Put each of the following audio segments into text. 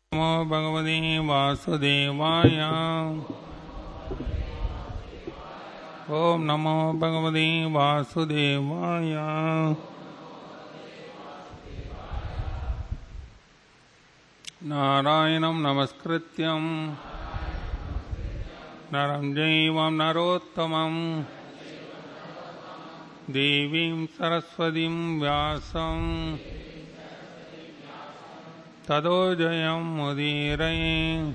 नमो भगवते वासुदेवाय ॐ नमो भगवते वासुदेवाय नारायणं नमस्कृत्यं नरं जैवं नरोत्तमं देवीं सरस्वतीं व्यासं ततो जयं मुदीरये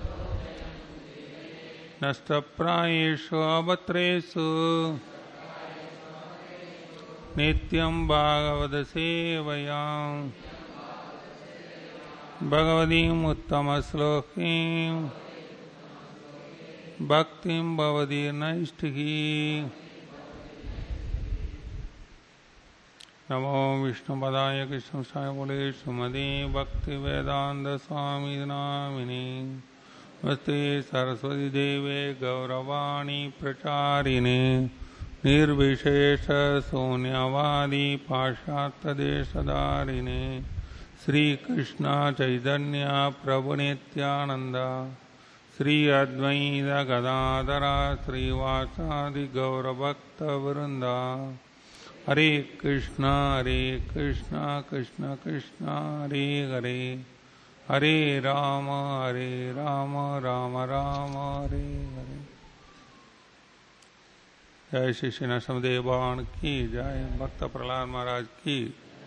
नष्टप्रायेषु अभद्रेषु नित्यं भागवतसेवया भगवतीम् उत्तमश्लोकीं भक्तिं भवति नैष्टिकी नमो विष्णुपदाय कृष्णसाय बोले सुमदे भक्तिवेदान्तस्वामी नामिने नमस्ते सरस्वती देवे गौरवाणी प्रचारिणे निर्विशेष शून्यवादी पाश्चात्यदेशधारिणे श्रीकृष्ण चैतन्य प्रभुनित्यानन्द श्री अद्वैत गदाधर श्रीवासादि गौरभक्तवृन्दा हरे कृष्ण हरे कृष्ण कृष्ण कृष्ण हरे हरे हरे राम हरे राम राम राम हरे हरे जय श्री श्री नरसिंहदेव भगवान की जय भक्त प्रहलाद महाराज की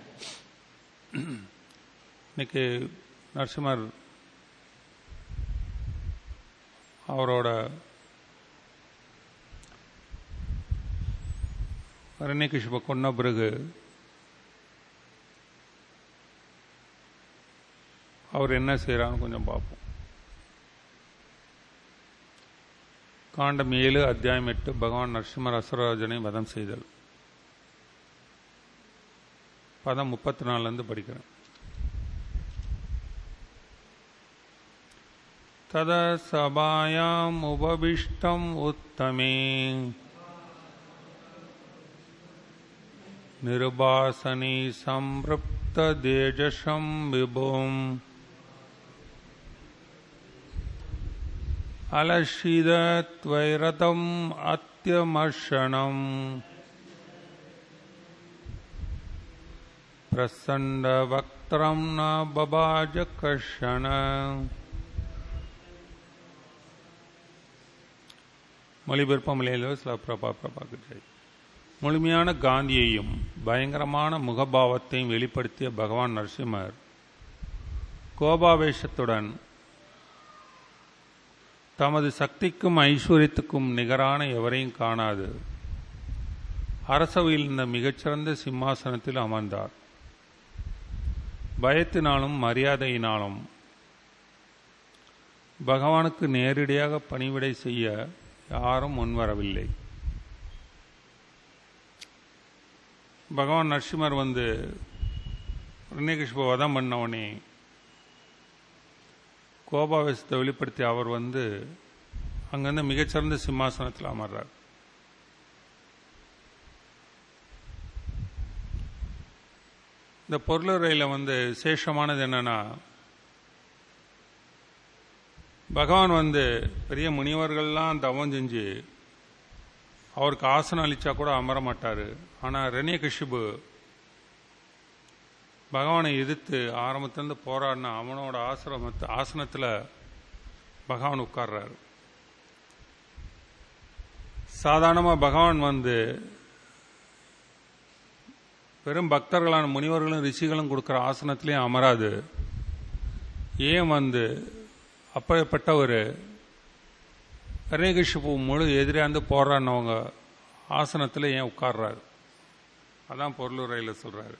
இன்னைக்கு நரசிம்மர் அவரோட அரண்யகிஷிப கொன்ன பிறகு அவர் என்ன செய்கிறான்னு கொஞ்சம் பார்ப்போம் காண்டம் ஏழு அத்தியாயம் எட்டு பகவான் நரசிம்மர் அசுரராஜனை வதம் செய்தல் பதம் முப்பத்தி நாலுலேருந்து படிக்கிறேன் तद सभायाम् उपविष्टम् उत्तमे निर्वासने सम्पृप्तदेजसं विभुम् अलशिदत्वैरतम् अत्यमर्षणम् प्रसण्डवक्त्रं न बबाज कश्चन மொழிபெயர்ப்பம் மலையிலோ சில பிரபா பிரபாகர் ஜெய் முழுமையான காந்தியையும் பயங்கரமான முகபாவத்தையும் வெளிப்படுத்திய பகவான் நரசிம்மர் கோபாவேஷத்துடன் தமது சக்திக்கும் ஐஸ்வர்யத்துக்கும் நிகரான எவரையும் காணாது அரசவையில் இருந்த மிகச்சிறந்த சிம்மாசனத்தில் அமர்ந்தார் பயத்தினாலும் மரியாதையினாலும் பகவானுக்கு நேரடியாக பணிவிடை செய்ய யாரும் முன்வரவில்லை பகவான் நரசிம்மர் வந்து ரிணிகிருஷ்ண வதம் பண்ணவனே கோபாவேசத்தை வெளிப்படுத்தி அவர் வந்து அங்கேருந்து மிகச்சிறந்த சிம்மாசனத்தில் அமர்றார் இந்த பொருளுரையில் வந்து விசேஷமானது என்னன்னா பகவான் வந்து பெரிய முனிவர்கள்லாம் தவம் செஞ்சு அவருக்கு ஆசனம் அளித்தா கூட அமர மாட்டார் ஆனால் ரெனிய கஷிபு பகவானை எதிர்த்து ஆரம்பத்திலேருந்து போராடின அவனோட ஆசிரமத்து ஆசனத்தில் பகவான் உட்கார்றாரு சாதாரணமாக பகவான் வந்து வெறும் பக்தர்களான முனிவர்களும் ரிஷிகளும் கொடுக்குற ஆசனத்திலையும் அமராது ஏன் வந்து அப்படிப்பட்ட ஒரு கருணகிஷிப்பு முழு எதிராந்து போராடினவங்க ஆசனத்தில் ஏன் உட்கார்றாரு அதான் பொருளுரையில் சொல்கிறாரு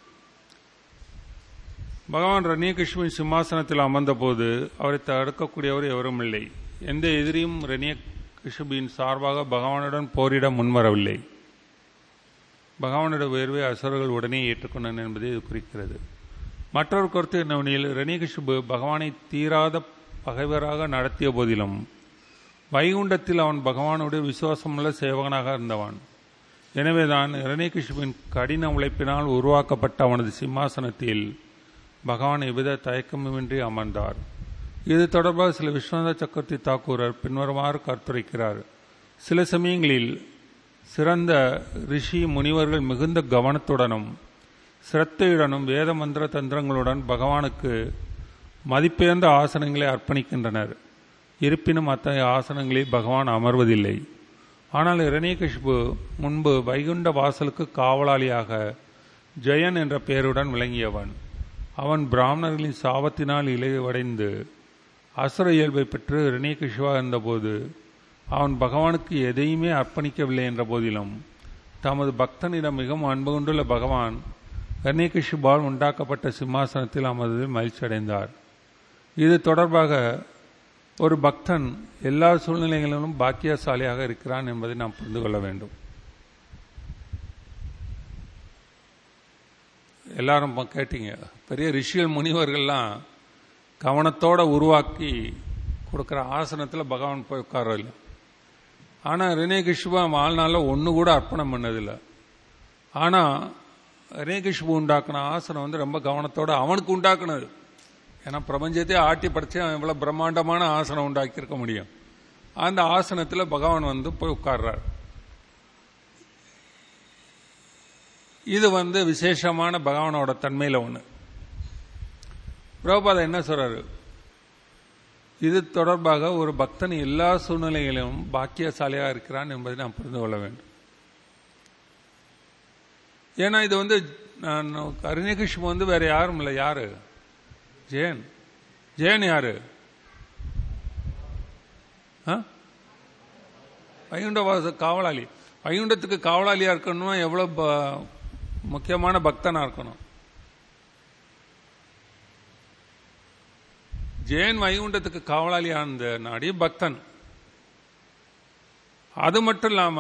பகவான் ரணியகிருஷ்ணன் சிம்மாசனத்தில் அமர்ந்த போது அவரை தடுக்கக்கூடியவர் எவரும் இல்லை எந்த எதிரியும் ரணிய கிருஷ்பின் சார்பாக பகவானுடன் போரிட முன்வரவில்லை பகவானோட உயர்வை அசுரர்கள் உடனே ஏற்றுக்கொண்டனர் என்பதை இது குறிக்கிறது மற்றொரு கருத்து என்னவெனில் ரணிகிஷபு பகவானை தீராத பகைவராக நடத்திய போதிலும் வைகுண்டத்தில் அவன் பகவானுடைய விசுவாசமுள்ள சேவகனாக இருந்தவன் எனவேதான் இரணிகிஷுவின் கடின உழைப்பினால் உருவாக்கப்பட்ட அவனது சிம்மாசனத்தில் பகவான் எவ்வித தயக்கமுமின்றி அமர்ந்தார் இது தொடர்பாக சில விஸ்வநாத சக்கரவர்த்தி தாக்கூரர் பின்வருமாறு கருத்துரைக்கிறார் சில சமயங்களில் சிறந்த ரிஷி முனிவர்கள் மிகுந்த கவனத்துடனும் சிரத்தையுடனும் வேத மந்திர தந்திரங்களுடன் பகவானுக்கு மதிப்பேர்ந்த ஆசனங்களை அர்ப்பணிக்கின்றனர் இருப்பினும் அத்தகைய ஆசனங்களில் பகவான் அமர்வதில்லை ஆனால் இரணியகசிபு முன்பு வைகுண்ட வாசலுக்கு காவலாளியாக ஜெயன் என்ற பெயருடன் விளங்கியவன் அவன் பிராமணர்களின் சாபத்தினால் இலைவடைந்து அசுர இயல்பை பெற்று இரணியகசிவா இருந்தபோது அவன் பகவானுக்கு எதையுமே அர்ப்பணிக்கவில்லை என்ற போதிலும் தமது பக்தனிடம் மிகவும் அன்பு கொண்டுள்ள பகவான் இரணியகசிபால் உண்டாக்கப்பட்ட சிம்மாசனத்தில் அமர்ந்து மகிழ்ச்சி அடைந்தார் இது தொடர்பாக ஒரு பக்தன் எல்லா சூழ்நிலைகளிலும் பாக்கியசாலியாக இருக்கிறான் என்பதை நாம் புரிந்து கொள்ள வேண்டும் எல்லாரும் கேட்டீங்க பெரிய ரிஷிகள் முனிவர்கள்லாம் கவனத்தோட உருவாக்கி கொடுக்குற ஆசனத்தில் பகவான் போய் உட்காரவில்லை ஆனால் ரினேகிஷ்பா வாழ்நாளில் ஒன்று கூட அர்ப்பணம் பண்ணதில்லை ஆனால் ரினேகிஷ்பு உண்டாக்குன ஆசனம் வந்து ரொம்ப கவனத்தோட அவனுக்கு உண்டாக்குனது ஏன்னா பிரபஞ்சத்தையே ஆட்டி படைச்சு அவன் இவ்வளோ பிரம்மாண்டமான ஆசனம் உண்டாக்கியிருக்க முடியும் அந்த ஆசனத்தில் பகவான் வந்து போய் உட்கார்றார் இது வந்து விசேஷமான பகவானோட தன்மையில் ஒன்று பிரபாத என்ன சொல்றாரு இது தொடர்பாக ஒரு பக்தன் எல்லா சூழ்நிலைகளிலும் பாக்கியசாலியாக இருக்கிறான் என்பதை நாம் புரிந்து கொள்ள வேண்டும் ஏன்னா இது வந்து அருணகிருஷ்ண வந்து வேற யாரும் இல்லை யாரு ஜெயன் ஜெயன் யாரு வைகுண்ட வாச காவலாளி வைகுண்டத்துக்கு காவலாளியா இருக்கணும்னா எவ்வளவு முக்கியமான பக்தனா இருக்கணும் ஜெயன் வைகுண்டத்துக்கு காவலாளியா இருந்த நாடி பக்தன் அது மட்டும் இல்லாம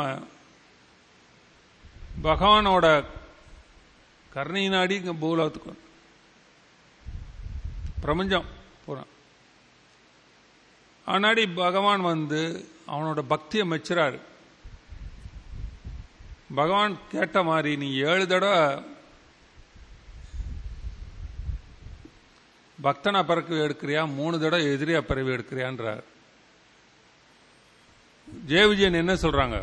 பகவானோட கருணை நாடி இங்க பூலோகத்துக்கு பிரபஞ்சம் பூரா ஆனாடி பகவான் வந்து அவனோட பக்தியை மெச்சுறாரு பகவான் கேட்ட மாதிரி நீ ஏழு தடவை பக்தனா பிறகு எடுக்கிறியா மூணு தடவை எதிரியா பிறவி எடுக்கிறியான்றார் ஜெய விஜயன் என்ன சொல்றாங்க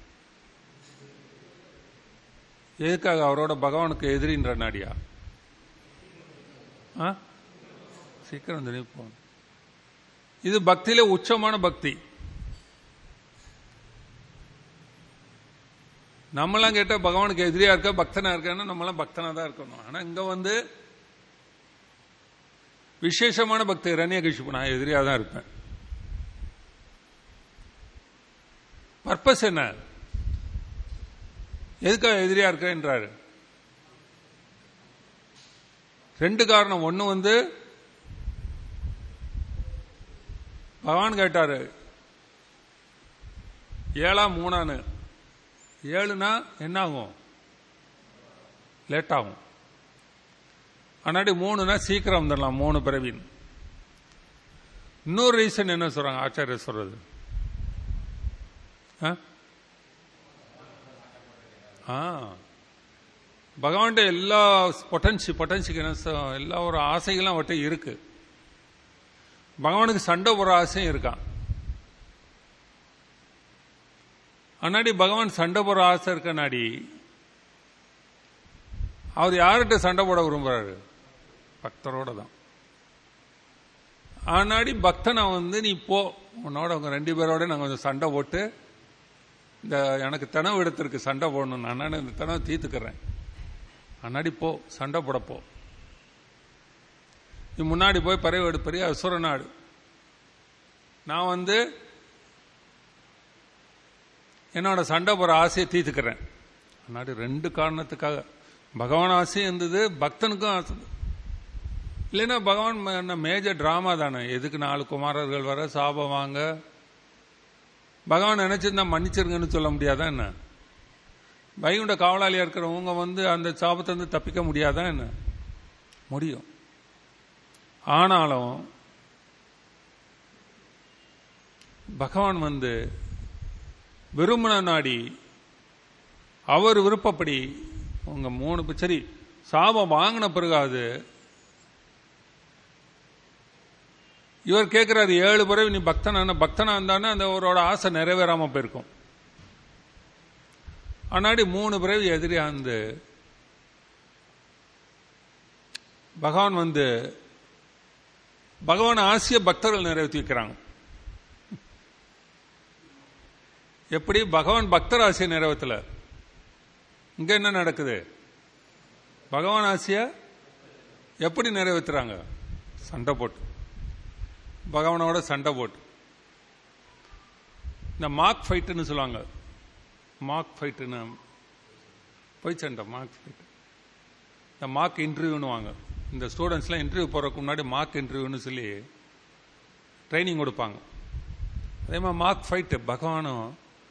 எதுக்காக அவரோட பகவானுக்கு எதிரின்ற நாடியா சீக்கிரம் நினைப்போம் இது பக்தியில உச்சமான பக்தி நம்மளாம் கேட்ட பகவானுக்கு எதிரியா இருக்க பக்தனா இருக்கன்னா நம்மளாம் பக்தனா தான் இருக்கணும் ஆனா இங்க வந்து விசேஷமான பக்தி ரண்யகிஷிப்பு நான் எதிரியா தான் இருப்பேன் பர்பஸ் என்ன எதுக்காக எதிரியா இருக்கேன்றாரு ரெண்டு காரணம் ஒன்னு வந்து பகவான் கேட்டாரு ஏழா மூணான்னு ஏழுனா என்ன ஆகும் லேட் ஆகும் அன்னாடி மூணுனா சீக்கிரம் வந்துடலாம் மூணு பிறவின் இன்னொரு ரீசன் என்ன சொல்றாங்க ஆச்சாரியர் சொல்றது பகவான்கிட்ட எல்லா பொட்டன்சி பொட்டன்சிக்கு என்ன எல்லா ஒரு ஆசைகளும் அவர்கிட்ட இருக்கு பகவானுக்கு சண்டை போற ஆசையும் இருக்கான் அன்னாடி பகவான் சண்டை போற ஆசை இருக்க நாடி அவர் யார்கிட்ட சண்டை போட விரும்புறாரு பக்தரோட தான் ஆனாடி பக்தனை வந்து நீ போ உன்னோட உங்க ரெண்டு பேரோட நாங்கள் கொஞ்சம் சண்டை போட்டு இந்த எனக்கு தினவு இடத்திற்கு சண்டை போடணும் நான் இந்த தினவை தீர்த்துக்கிறேன் அன்னாடி போ சண்டை போட போ நீ முன்னாடி போய் பறவை பெரிய அசுர நாடு நான் வந்து என்னோட சண்டை போற ஆசையை தீர்த்துக்கிறேன் அன்னாடி ரெண்டு காரணத்துக்காக பகவான் ஆசையும் இருந்தது பக்தனுக்கும் ஆசை இல்லைன்னா பகவான் என்ன மேஜர் டிராமா தானே எதுக்கு நாலு குமாரர்கள் வர சாபம் வாங்க பகவான் நினைச்சிருந்தா மன்னிச்சிருங்கன்னு சொல்ல முடியாதா என்ன வைகுண்ட காவலாளியா இருக்கிறவங்க வந்து அந்த சாபத்தை வந்து தப்பிக்க முடியாதா என்ன முடியும் ஆனாலும் பகவான் வந்து விரும்பின நாடி அவர் விருப்பப்படி உங்க மூணு சரி சாபம் வாங்கின பிறகாது இவர் கேட்கிறாரு ஏழு பிறவி நீ பக்தனா பக்தனா இருந்தானே அந்த அவரோட ஆசை நிறைவேறாம போயிருக்கும் ஆனாடி மூணு பிறவி எதிரியா இருந்து பகவான் வந்து பகவான் ஆசிய பக்தர்கள் நிறைவேற்றி வைக்கிறாங்க எப்படி பகவான் பக்தர் ஆசையை நிறைவேற்றல இங்க என்ன நடக்குது பகவான் ஆசைய எப்படி நிறைவேற்றுறாங்க சண்டை போட்டு பகவானோட சண்டை போட்டு இந்த மார்க் ஃபைட்டுன்னு சொல்லுவாங்க மார்க் ஃபைட்டுன்னு போய் சண்டை மார்க் ஃபைட் இந்த மார்க் இன்டர்வியூன்னு வாங்க இந்த ஸ்டூடெண்ட்ஸ்லாம் இன்டர்வியூ போகிறதுக்கு முன்னாடி மார்க் இன்டர்வியூன்னு சொல்லி ட்ரைனிங் கொடுப்பாங்க அதே மாதிரி மார்க் ஃபைட்டு பகவானும்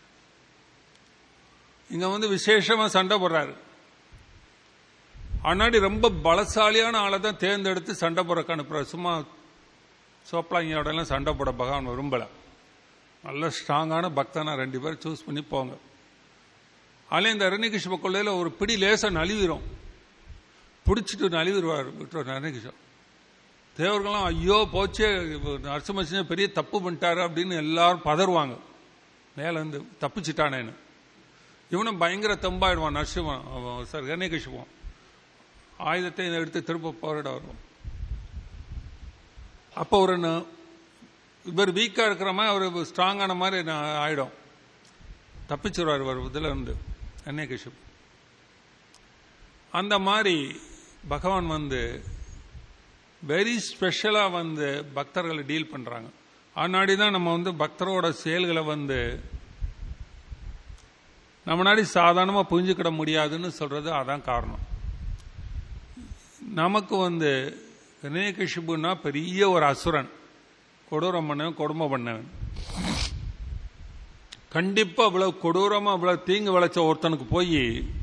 இங்க வந்து விசேஷமா சண்டை போடுறாரு அண்ணாடி ரொம்ப பலசாலியான ஆளை தான் தேர்ந்தெடுத்து சண்டை போடுறக்கு அனுப்புறாரு சும்மா சோப்பலாங்கியோட எல்லாம் சண்டை போட பகவான் விரும்பல நல்ல ஸ்ட்ராங்கான பக்தனா ரெண்டு பேரும் சூஸ் பண்ணி போங்க அதில் இந்த அரண்யகிருஷ்ண கொள்ளையில் ஒரு பிடி லேசா நழுவிடும் பிடிச்சிட்டு நழுவிடுவார் விட்டுருவார் அரண்யகிருஷ்ணன் தேவர்கள்லாம் ஐயோ போச்சே நரசிம்மசிங்க பெரிய தப்பு பண்ணிட்டாரு அப்படின்னு எல்லாரும் பதறுவாங்க மேலேருந்து தப்பிச்சிட்டானேன்னு இவனும் பயங்கர தெம்பாயிடுவான் நரசிம்மன் சார் கணேகிஷுவான் ஆயுதத்தை எடுத்து திரும்ப போராட வருவான் அப்போ ஒரு இவர் வீக்கா இருக்கிற மாதிரி அவர் ஸ்ட்ராங்கான மாதிரி ஆயிடும் தப்பிச்சிருவார் இவர் இதுல இருந்து கன்னியகிஷப் அந்த மாதிரி பகவான் வந்து வெரி ஸ்பெஷலாக வந்து பக்தர்களை டீல் பண்ணுறாங்க அதனாடி தான் நம்ம வந்து பக்தரோட செயல்களை வந்து நம்மளாடி சாதாரணமாக புரிஞ்சுக்கிட முடியாதுன்னு சொல்றது அதான் காரணம் நமக்கு வந்து கணேகஷிபுனா பெரிய ஒரு அசுரன் கொடூரம் பண்ணவன் கொடுமை பண்ணவன் கண்டிப்பா அவ்வளவு கொடூரமா அவ்வளவு தீங்கு விளைச்ச ஒருத்தனுக்கு போய்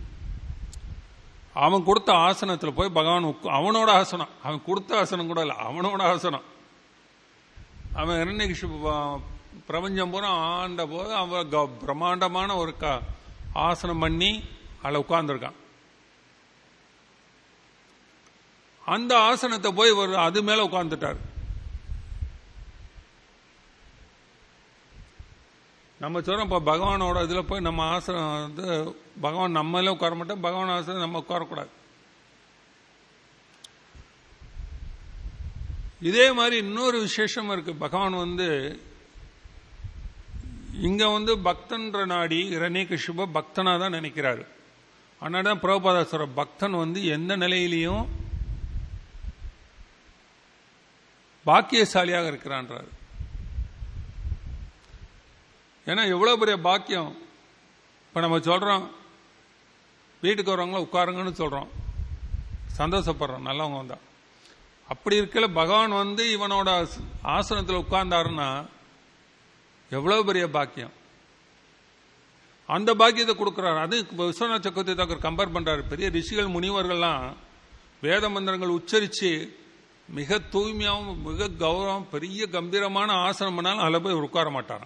அவன் கொடுத்த ஆசனத்தில் போய் பகவான் அவனோட ஆசனம் அவன் கொடுத்த ஆசனம் கூட இல்லை அவனோட ஆசனம் அவன் இரண்யகிஷு பிரபஞ்சம் பூரா ஆண்ட போது அவன் பிரம்மாண்டமான ஒரு ஆசனம் பண்ணி அதில் உட்கார்ந்துருக்கான் அந்த ஆசனத்தை போய் ஒரு அது மேல உட்கார்ந்துட்டார் நம்ம சொல்றோம் இப்போ பகவானோட இதில் போய் நம்ம ஆசனம் வந்து பகவான் நம்மளே உட்கார மாட்டோம் பகவான் ஆசனம் நம்ம உட்காரக்கூடாது இதே மாதிரி இன்னொரு விசேஷம் இருக்கு பகவான் வந்து இங்க வந்து பக்தன்ற நாடி இரணிகஷிப பக்தனா தான் நினைக்கிறாரு ஆனால் தான் பிரபுபாதா சொல்ற பக்தன் வந்து எந்த நிலையிலையும் பாக்கியசாலியாக இருக்கிறான்றார் ஏன்னா எவ்வளவு பெரிய பாக்கியம் இப்ப நம்ம சொல்றோம் வீட்டுக்கு வரவங்கள உட்காருங்கன்னு சொல்றோம் சந்தோஷப்படுறோம் நல்லவங்க வந்தா அப்படி இருக்கல பகவான் வந்து இவனோட ஆசனத்தில் உட்கார்ந்தாருன்னா எவ்வளவு பெரிய பாக்கியம் அந்த பாக்கியத்தை கொடுக்கிறார் அது விஸ்வநாத் சக்கரவர்த்தி தாக்கர் கம்பேர் பண்றாரு பெரிய ரிஷிகள் முனிவர்கள்லாம் வேத மந்திரங்கள் உச்சரிச்சு மிக தூய்மையாகவும் மிக கௌரவம் பெரிய கம்பீரமான ஆசனம் பண்ணாலும் அதில் போய் உட்கார மாட்டாராம்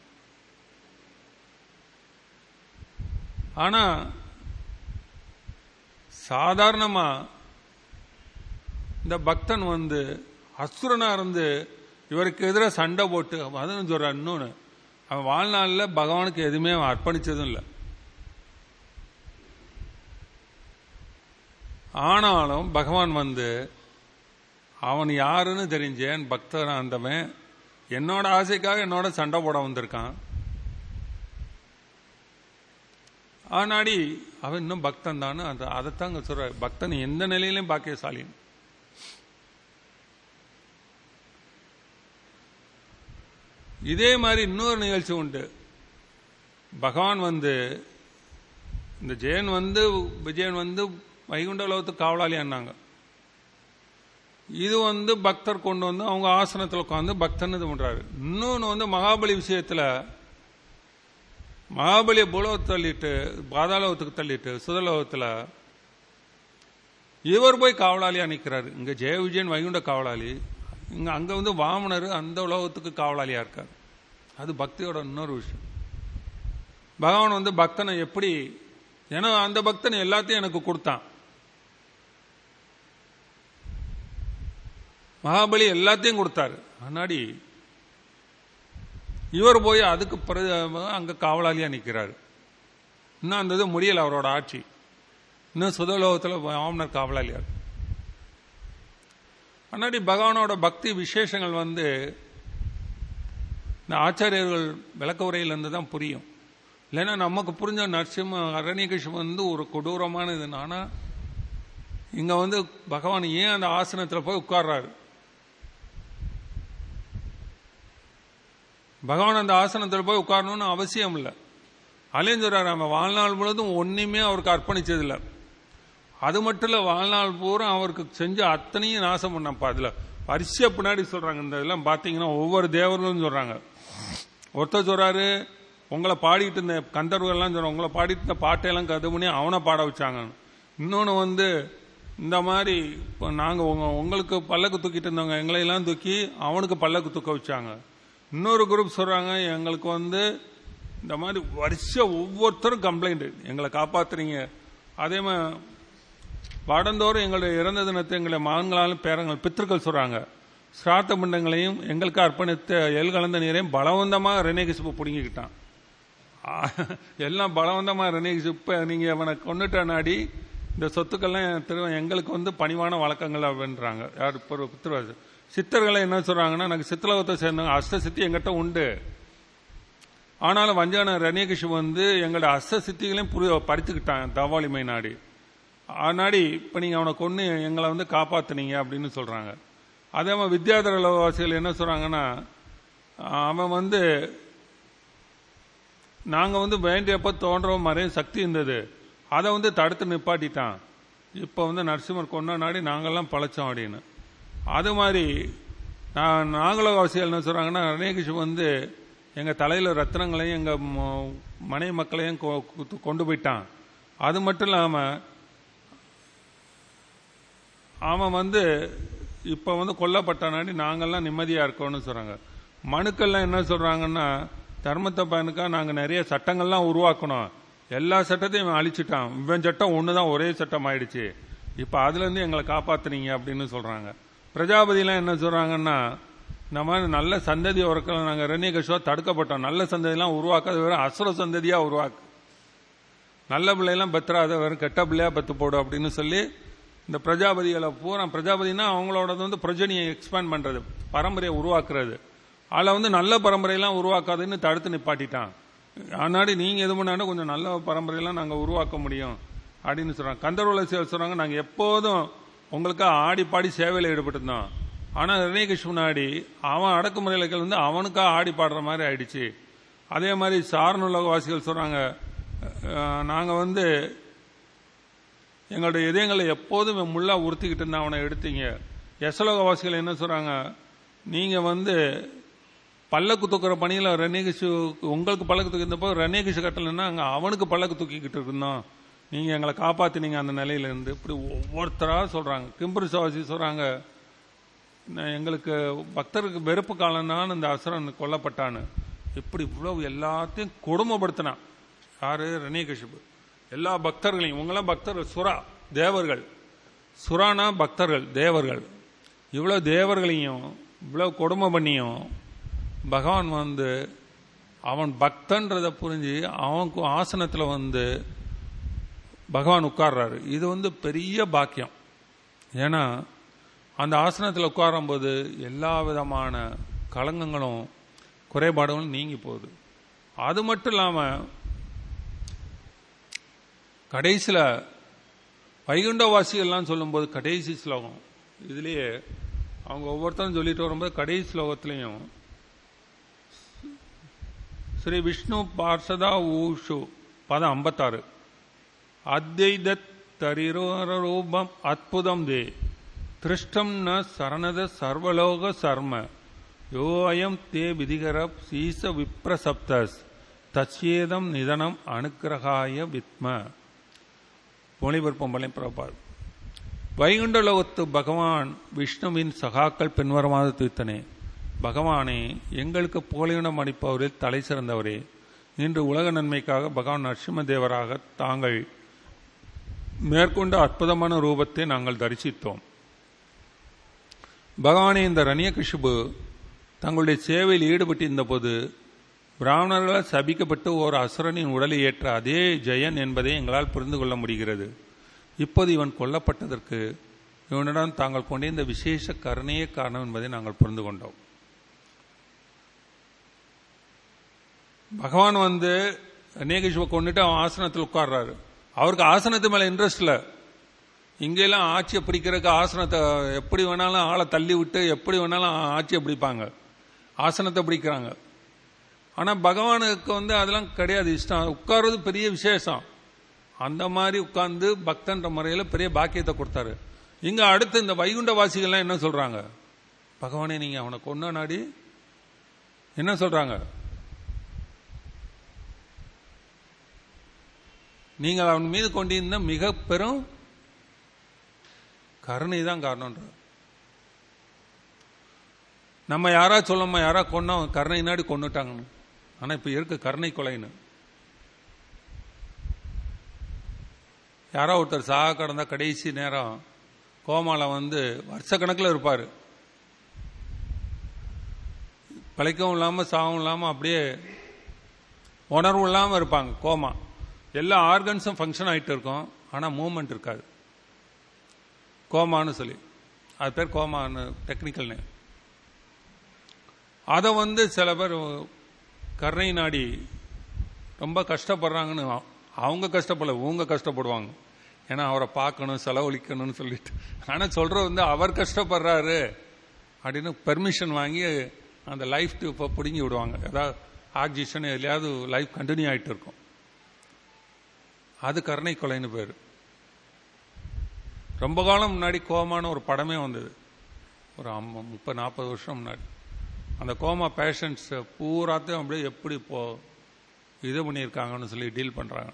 ஆனா சாதாரணமா இந்த பக்தன் வந்து அசுரனா இருந்து இவருக்கு எதிராக சண்டை போட்டு அதுன்னு சொல்றான் இன்னொன்னு அவன் வாழ்நாளில் பகவானுக்கு எதுவுமே அவன் அர்ப்பணிச்சதும் இல்லை ஆனாலும் பகவான் வந்து அவன் யாருன்னு தெரிஞ்சேன் பக்தன் அந்தவன் என்னோட ஆசைக்காக என்னோட சண்டை போட வந்திருக்கான் ஆனாடி அவன் இன்னும் பக்தன் தானு அந்த அதைத்தாங்க சொல்ற பக்தன் எந்த நிலையிலும் பாக்கியசாலின் இதே மாதிரி இன்னொரு நிகழ்ச்சி உண்டு பகவான் வந்து இந்த ஜெயன் வந்து விஜயன் வந்து வைகுண்ட உலகத்துக்கு காவலாளி ஆனாங்க இது வந்து பக்தர் கொண்டு வந்து அவங்க ஆசனத்தில் உட்காந்து பக்தன் இது பண்றாரு இன்னொன்று வந்து மகாபலி விஷயத்துல மகாபலிய புலவத்தை தள்ளிட்டு பாதாளவத்துக்கு தள்ளிட்டு சுதலோகத்தில் இவர் போய் காவலாளியா நிற்கிறாரு இங்க ஜெய விஜயன் வைகுண்ட காவலாளி இங்க அங்க வந்து வாமனர் அந்த உலகத்துக்கு காவலாளியா இருக்கார் அது பக்தியோட இன்னொரு விஷயம் பகவான் வந்து பக்தனை எப்படி ஏன்னா அந்த பக்தன் எல்லாத்தையும் எனக்கு கொடுத்தான் மகாபலி எல்லாத்தையும் கொடுத்தாரு முன்னாடி இவர் போய் அதுக்கு பிறகு அங்க காவலாளியா நிக்கிறாரு இன்னும் அந்த இது முடியல அவரோட ஆட்சி இன்னும் சுதலோகத்தில் வாமனர் காவலாளியா இருக்கு. முன்னாடி பகவானோட பக்தி விசேஷங்கள் வந்து இந்த ஆச்சாரியர்கள் விளக்க உரையிலிருந்து தான் புரியும் இல்லைன்னா நமக்கு புரிஞ்ச நரசிம்ம அரண்யகிருஷ்ணன் வந்து ஒரு கொடூரமான இது ஆனால் இங்க வந்து பகவான் ஏன் அந்த ஆசனத்தில் போய் உட்கார்றாரு பகவான் அந்த ஆசனத்தில் போய் உட்காரணும்னு அவசியம் இல்லை அலையும் சொல்றாரு அவன் வாழ்நாள் முழுவதும் ஒன்றுமே அவருக்கு அர்ப்பணிச்சதில்லை அது மட்டும் இல்லை வாழ்நாள் பூரா அவருக்கு செஞ்ச அத்தனையும் நாசம் பண்ணப்பா அதில் வரிசையா பின்னாடி சொல்றாங்க இந்த இதெல்லாம் பார்த்தீங்கன்னா ஒவ்வொரு தேவர்களும் சொல்றாங்க ஒருத்தர் சொல்றாரு உங்களை பாடிட்டு இருந்த கந்தர்வெல்லாம் சொல்றாங்க உங்களை பாடிட்டு இருந்த பாட்டையெல்லாம் கது பண்ணி அவனை பாட வச்சாங்க இன்னொன்று வந்து இந்த மாதிரி இப்போ நாங்கள் உங்க உங்களுக்கு பல்லக்கு தூக்கிட்டு இருந்தவங்க எங்களையெல்லாம் தூக்கி அவனுக்கு பல்லக்கு தூக்க வச்சாங்க இன்னொரு குரூப் சொல்றாங்க எங்களுக்கு வந்து இந்த மாதிரி வருஷ ஒவ்வொருத்தரும் கம்ப்ளைண்ட் எங்களை காப்பாத்துறீங்க அதே மாதிரி வருடந்தோறும் எங்களுடைய இறந்த தினத்தை எங்களை மகன்களாலும் பேரங்கள் பித்திருக்கள் சொல்றாங்க சிராத்த பிண்டங்களையும் எங்களுக்கு அர்ப்பணித்த எல் கலந்த நீரையும் பலவந்தமா ரெனேகிசிப்பு பிடுங்கிக்கிட்டான் ஆ, எல்லாம் பலவந்தமா ரெனேகிசிப்ப நீங்க அவனை கொண்டுட்ட நாடி இந்த சொத்துக்கள்லாம் திரு எங்களுக்கு வந்து பணிவான வழக்கங்கள் அப்படின்றாங்க யார் இப்போ பித்திருவாசு சித்தர்களை என்ன சொல்றாங்கன்னா எனக்கு சித்தலோகத்தை சேர்ந்தவங்க அஷ்ட சித்தி எங்கிட்ட உண்டு ஆனாலும் வஞ்சான ரணியகிஷு வந்து எங்களோட அஷ்ட சித்திகளையும் புரிய பறித்துக்கிட்டான் தவாலிமை நாடி நாடி இப்போ நீங்கள் அவனை கொன்று எங்களை வந்து காப்பாத்துனீங்க அப்படின்னு சொல்கிறாங்க அதே மாதிரி வித்யாதர வாசிகள் என்ன சொல்கிறாங்கன்னா அவன் வந்து நாங்கள் வந்து வேண்டியப்ப தோன்ற மறைய சக்தி இருந்தது அதை வந்து தடுத்து நிப்பாட்டிட்டான் இப்போ வந்து நரசிம்மர் கொண்ட நாடி நாங்கள்லாம் பழைச்சோம் அப்படின்னு அது மாதிரி நான் நாகலோகவாசிகள் என்ன சொல்கிறாங்கன்னா ரணேகிஷ் வந்து எங்கள் தலையில் ரத்னங்களையும் எங்கள் மனைவி மக்களையும் கொ- கொ- கொண்டு போயிட்டான் அது மட்டும் இல்லாமல் அவன் வந்து இப்போ வந்து கொல்லப்பட்டானாடி நாங்கள்லாம் நிம்மதியாக இருக்கோம்னு சொல்கிறாங்க மனுக்கள்லாம் என்ன சொல்கிறாங்கன்னா தர்மத்தை பயனுக்கா நாங்கள் நிறைய சட்டங்கள்லாம் உருவாக்கணும் எல்லா சட்டத்தையும் இவன் அழிச்சிட்டான் இவன் சட்டம் ஒன்று தான் ஒரே சட்டம் ஆயிடுச்சு இப்போ அதுலேருந்து எங்களை காப்பாத்துனீங்க அப்படின்னு சொல்கிறாங்க பிரஜாபதிலாம் என்ன சொல்கிறாங்கன்னா இந்த மாதிரி நல்ல சந்ததி உறக்கலாம் நாங்கள் ரண்யகஷுவா தடுக்கப்பட்டோம் நல்ல சந்ததியெல்லாம் உருவாக்காத வெறும் அசுர சந்ததியாக உருவாக்கு நல்ல பிள்ளையெல்லாம் பெத்துறாத வெறும் கெட்ட பிள்ளையா பெத்து போடு அப்படின்னு சொல்லி இந்த பிரஜாபதிகளை பூரா பிரஜாபதினா அவங்களோடது வந்து பிரஜனியை எக்ஸ்பேண்ட் பண்றது பரம்பரையை உருவாக்குறது அதில் வந்து நல்ல பரம்பரையெல்லாம் உருவாக்காதுன்னு தடுத்து நிப்பாட்டிட்டான் ஆனாடி நீங்க எது பண்ணாலும் கொஞ்சம் நல்ல பரம்பரையெல்லாம் நாங்க உருவாக்க முடியும் அப்படின்னு சொல்றாங்க கந்தர்வல சொல்றாங்க நாங்க எப்போதும் உங்களுக்கு ஆடி பாடி சேவையில் ஈடுபட்டிருந்தோம் ஆனா ரணேகிஷ் முன்னாடி அவன் அடக்குமுறைகள் வந்து அவனுக்கா ஆடி பாடுற மாதிரி ஆயிடுச்சு அதே மாதிரி சாரணலோகவாசிகள் சொல்றாங்க அஹ், நாங்க வந்து எங்களுடைய இதயங்களை எப்போதும் இவன் முள்ளா உறுத்திக்கிட்டு இருந்தா அவனை எடுத்தீங்க யசலோகவாசிகள் என்ன சொல்றாங்க நீங்க வந்து பல்லக்கு தூக்குற பணியில் ரனேகிஷு உங்களுக்கு பல்லக்கு தூக்கி இருந்தப்போ ரனேகிஷு கட்டலைன்னா அங்கே அவனுக்கு பல்லக்கு தூக்கிக்கிட்டு இருந்தோம் நீங்கள் எங்களை காப்பாற்றினீங்க அந்த நிலையில இருந்து இப்படி ஒவ்வொருத்தராக சொல்கிறாங்க கிம்பரி சவாசி சொல்கிறாங்க எங்களுக்கு பக்தருக்கு வெறுப்பு காலம்தான் இந்த அசுரன் கொல்லப்பட்டான்னு இப்படி இவ்வளவு எல்லாத்தையும் கொடுமைப்படுத்தினான் யாரு ரணிகசிபு எல்லா பக்தர்களையும் இவங்கெல்லாம் பக்தர்கள் சுறா தேவர்கள் சுறானா பக்தர்கள் தேவர்கள் இவ்வளவு தேவர்களையும் இவ்வளவு கொடுமை பண்ணியும் பகவான் வந்து அவன் பக்தன்றதை புரிஞ்சு அவன் ஆசனத்தில் வந்து பகவான் உட்கார்றாரு இது வந்து பெரிய பாக்கியம் ஏன்னா அந்த ஆசனத்தில் உட்காரும்போது எல்லா விதமான களங்கங்களும் குறைபாடுகளும் நீங்கி போகுது அது மட்டும் இல்லாமல் கடைசியில் வைகுண்டவாசிகள்லாம் சொல்லும்போது கடைசி ஸ்லோகம் இதுலேயே அவங்க ஒவ்வொருத்தரும் சொல்லிட்டு வரும்போது கடைசி ஸ்லோகத்திலையும் ஸ்ரீ விஷ்ணு பார்ஷதா ஊஷு பதம் ஐம்பத்தாறு அத்வைத தரிரூபம் அற்புதம் தே திருஷ்டம் ந சரணத சர்வலோக சர்ம யோ அயம் தே விதிகர சீச விப்ரசப்தஸ் தச்சேதம் நிதனம் அனுக்கிரகாய வித்ம மொழிபெருப்பம் பலை பிரபார் வைகுண்ட லோகத்து பகவான் விஷ்ணுவின் சகாக்கள் பின்வருமாறு தீர்த்தனே பகவானே எங்களுக்கு புகழினம் அளிப்பவரில் தலை சிறந்தவரே இன்று உலக நன்மைக்காக பகவான் நரசிம்ம தேவராக தாங்கள் மேற்கொண்ட அற்புதமான ரூபத்தை நாங்கள் தரிசித்தோம் பகவானே இந்த ரணியகிஷிபு தங்களுடைய சேவையில் ஈடுபட்டிருந்த போது பிராமணர்களால் சபிக்கப்பட்டு ஒரு அசுரனின் உடலை ஏற்ற அதே ஜெயன் என்பதை எங்களால் புரிந்து கொள்ள முடிகிறது இப்போது இவன் கொல்லப்பட்டதற்கு இவனிடம் தாங்கள் கொண்டிருந்த விசேஷ கருணையே காரணம் என்பதை நாங்கள் புரிந்து கொண்டோம் பகவான் வந்து நேகேஷ்வை கொண்டுட்டு அவன் ஆசனத்தில் உட்கார்றாரு அவருக்கு ஆசனத்து மேல இன்ட்ரெஸ்ட் இல்லை இங்கெல்லாம் ஆட்சியை பிடிக்கிறதுக்கு ஆசனத்தை எப்படி வேணாலும் ஆளை தள்ளி விட்டு எப்படி வேணாலும் ஆட்சியை பிடிப்பாங்க ஆசனத்தை பிடிக்கிறாங்க ஆனால் பகவானுக்கு வந்து அதெல்லாம் கிடையாது இஷ்டம் உட்கார்றது பெரிய விசேஷம் அந்த மாதிரி உட்கார்ந்து பக்தன்ற முறையில் பெரிய பாக்கியத்தை கொடுத்தாரு இங்க அடுத்து இந்த வைகுண்ட வாசிகள்லாம் என்ன சொல்றாங்க பகவானே நீங்க அவனை கொன்ன நாடி என்ன சொல்றாங்க நீங்கள் அவன் மீது கொண்டிருந்த மிக பெரும் கருணை தான் காரணம்ன்ற நம்ம யாரா சொல்லமா யாரா கொன்னோம் கருணை நாடி கொண்டுட்டாங்கன்னு ஆனா இப்ப இருக்கு கருணை கொலைன்னு யாரோ ஒருத்தர் சாக கடந்தா கடைசி நேரம் கோமால வந்து வருஷக்கணக்கில் இருப்பார் பிழைக்கவும் இல்லாமல் சாகவும் இல்லாமல் அப்படியே உணர்வு இல்லாமல் இருப்பாங்க கோமா எல்லா ஆர்கன்ஸும் ஃபங்க்ஷன் ஆகிட்டு இருக்கும் ஆனால் மூமெண்ட் இருக்காது கோமான்னு சொல்லி அது பேர் கோமான்னு டெக்னிக்கல் நேம் அதை வந்து சில பேர் கருணை நாடி ரொம்ப கஷ்டப்படுறாங்கன்னு அவங்க கஷ்டப்படல இவங்க கஷ்டப்படுவாங்க ஏன்னா அவரை பார்க்கணும் செலவழிக்கணும்னு சொல்லிட்டு ஆனால் சொல்ற வந்து அவர் கஷ்டப்படுறாரு அப்படின்னு பெர்மிஷன் வாங்கி அந்த லைஃப் இப்போ பிடுங்கி விடுவாங்க ஏதாவது ஆக்சிஜன் எதுலையாவது லைஃப் கண்டினியூ ஆகிட்டு இருக்கும் அது கருணை கொலைன்னு பேர் ரொம்ப காலம் முன்னாடி கோமான ஒரு படமே வந்தது ஒரு அம்மா முப்பது நாற்பது வருஷம் முன்னாடி அந்த கோமா பேஷண்ட்ஸ் பூராத்தையும் அப்படியே எப்படி இப்போ இது பண்ணியிருக்காங்கன்னு சொல்லி டீல் பண்ணுறாங்க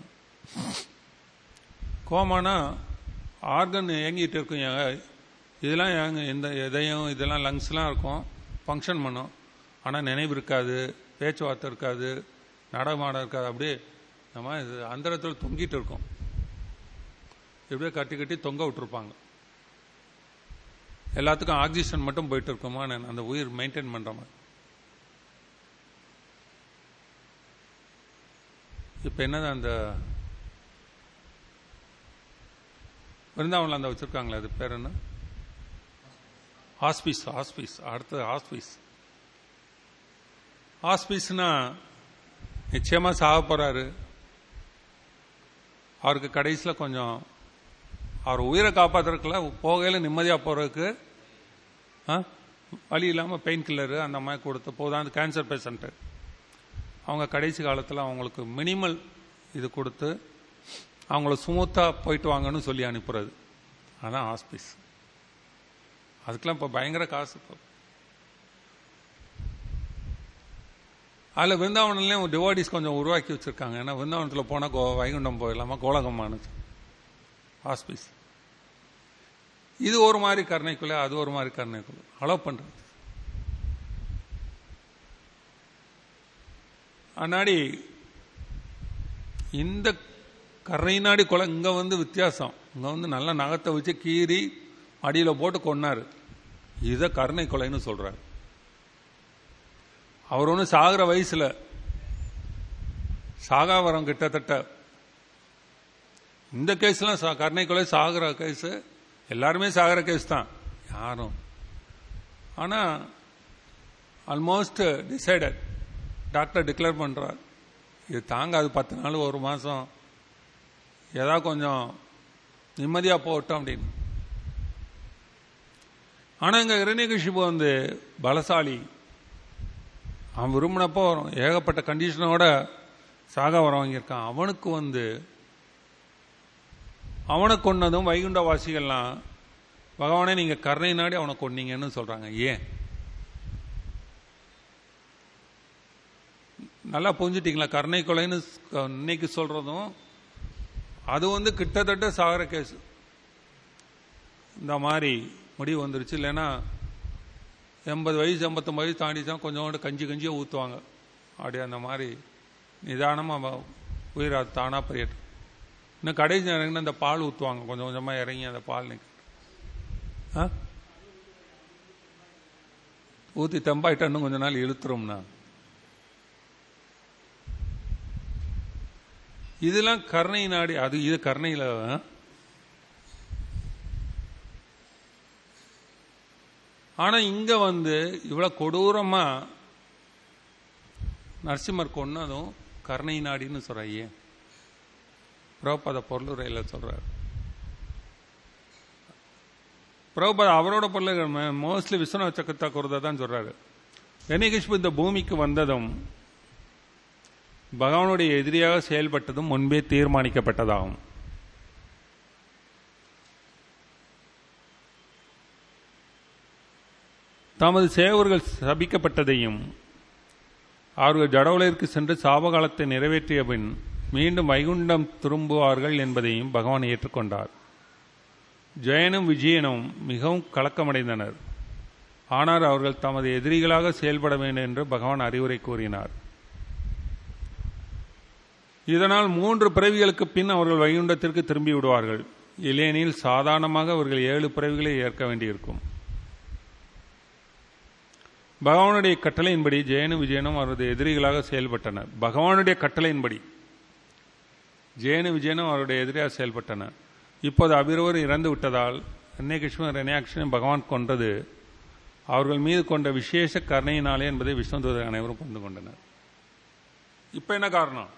கோமானா ஆர்கன் இயங்கிட்டு இருக்கும் இதெல்லாம் ஏங்க இந்த இதயம் இதெல்லாம் லங்ஸ்லாம் இருக்கும் ஃபங்க்ஷன் பண்ணும் ஆனால் நினைவு இருக்காது பேச்சுவார்த்தை இருக்காது நடமாடம் இருக்காது அப்படியே நம்ம இது அந்தரத்தில் தொங்கிட்டு இருக்கும் இப்படியே கட்டி கட்டி தொங்க விட்டுருப்பாங்க எல்லாத்துக்கும் ஆக்சிஜன் மட்டும் போயிட்டு இருக்குமா நான் அந்த உயிர் மெயின்டைன் பண்ற மாதிரி இப்ப என்னது அந்த விருந்தாவனில் அந்த வச்சிருக்காங்களே அது பேர் என்ன ஹாஸ்பீஸ் ஹாஸ்பீஸ் அடுத்தது ஹாஸ்பீஸ் ஹாஸ்பீஸ்னா நிச்சயமா சாக போறாரு அவருக்கு கடைசியில் கொஞ்சம் அவர் உயிரை காப்பாத்துறதுக்குள்ள போகையில் நிம்மதியாக போறதுக்கு வழி இல்லாமல் பெயின் கில்லரு அந்த மாதிரி கொடுத்து போதும் அந்த கேன்சர் பேஷண்ட்டு அவங்க கடைசி காலத்தில் அவங்களுக்கு மினிமல் இது கொடுத்து அவங்கள ஸ்மூத்தாக போயிட்டு வாங்கன்னு சொல்லி அனுப்புறது அதான் ஹாஸ்பிஸ் அதுக்கெல்லாம் இப்போ பயங்கர காசு இப்போ அதில் விருந்தாவனம்லேயும் டிவாடிஸ் கொஞ்சம் உருவாக்கி வச்சுருக்காங்க ஏன்னா விருந்தாவனத்தில் போனால் கோ வைகுண்டம் போயிடலாமா கோலகம்மானு ஹாஸ்பிஸ் இது ஒரு மாதிரி கருணைக்குள்ள அது ஒரு மாதிரி கருணைக்குள்ள அலோவ் பண்ணுறது அன்னாடி இந்த கரைநாடி கொலை இங்க வந்து வித்தியாசம் இங்க வந்து நல்ல நகத்தை வச்சு கீறி அடியில போட்டு கொன்னாரு இத கருணை கொலைன்னு சொல்றாரு அவர் ஒன்றும் சாகிற வயசுல சாகாவரம் கிட்டத்தட்ட இந்த கேஸ்லாம் கருணை கொலை சாகிற கேஸ் எல்லாருமே சாகிற கேஸ் தான் யாரும் ஆனா ஆல்மோஸ்ட் டிசைடட் டாக்டர் டிக்ளேர் பண்றார் இது தாங்காது பத்து நாள் ஒரு மாசம் ஏதாவது கொஞ்சம் நிம்மதியா போகட்டும் அப்படின்னு ஆனா இங்க இரண்யகஷிபு வந்து பலசாலி அவன் விரும்பினப்போ வரும் ஏகப்பட்ட கண்டிஷனோட சாக வர வாங்கியிருக்கான் அவனுக்கு வந்து அவனை கொன்னதும் வைகுண்ட வாசிகள்லாம் பகவானே நீங்க கருணை நாடி அவனை கொன்னீங்கன்னு சொல்றாங்க ஏன் நல்லா புரிஞ்சுட்டீங்களா கருணை கொலைன்னு இன்னைக்கு சொல்றதும் அது வந்து கிட்டத்தட்ட சாகர கேஸ் இந்த மாதிரி முடிவு வந்துருச்சு இல்லைன்னா எண்பது வயசு எண்பத்தொம்பது வயசு தாண்டி தான் கொஞ்சோண்டு கஞ்சி கஞ்சியாக ஊற்றுவாங்க அப்படியே அந்த மாதிரி நிதானமாக உயிர் அது தானாக பெரியட்டும் இன்னும் கடைசி இறங்கினா அந்த பால் ஊற்றுவாங்க கொஞ்சம் கொஞ்சமாக இறங்கி அந்த பால் நிற்க ஆ ஊற்றி தெம்பாயிட்டா இன்னும் கொஞ்ச நாள் இழுத்துரும்னா இதெல்லாம் கருணை நாடி அது இது கருணையில் ஆனால் இங்கே வந்து இவ்வளோ கொடூரமாக நரசிம்மர் கொன்னதும் கருணை நாடின்னு சொல்கிறாயே பிரபுபாத பொருளுரையில் சொல்கிறார் பிரபுபாத அவரோட பொருள் மோஸ்ட்லி விஸ்வநாத் சக்கரத்தா குருதா தான் சொல்கிறாரு கணிகிஷ்பு இந்த பூமிக்கு வந்ததும் பகவானுடைய எதிரியாக செயல்பட்டதும் முன்பே தீர்மானிக்கப்பட்டதாகும் தமது சேவர்கள் சபிக்கப்பட்டதையும் அவர்கள் ஜடவுலகிற்கு சென்று சாபகாலத்தை நிறைவேற்றிய பின் மீண்டும் வைகுண்டம் திரும்புவார்கள் என்பதையும் பகவான் ஏற்றுக்கொண்டார் ஜெயனும் விஜயனும் மிகவும் கலக்கமடைந்தனர் ஆனால் அவர்கள் தமது எதிரிகளாக செயல்பட வேண்டும் என்று பகவான் அறிவுரை கூறினார் இதனால் மூன்று பிறவிகளுக்கு பின் அவர்கள் வைகுண்டத்திற்கு திரும்பி விடுவார்கள் இல்லையெனில் சாதாரணமாக அவர்கள் ஏழு பிறவிகளை ஏற்க வேண்டியிருக்கும் பகவானுடைய கட்டளையின்படி ஜெயனும் விஜயனும் அவரது எதிரிகளாக செயல்பட்டனர் பகவானுடைய கட்டளையின்படி ஜெயனு விஜயனும் அவருடைய எதிரியாக செயல்பட்டனர் இப்போது அபிரவர் இறந்து விட்டதால் அன்னைகிருஷ்ணன் ரெனியாக்ஷனும் பகவான் கொன்றது அவர்கள் மீது கொண்ட விசேஷ கருணையினாலே என்பதை விஷ்ணுதூதர் அனைவரும் புரிந்து கொண்டனர் இப்போ என்ன காரணம்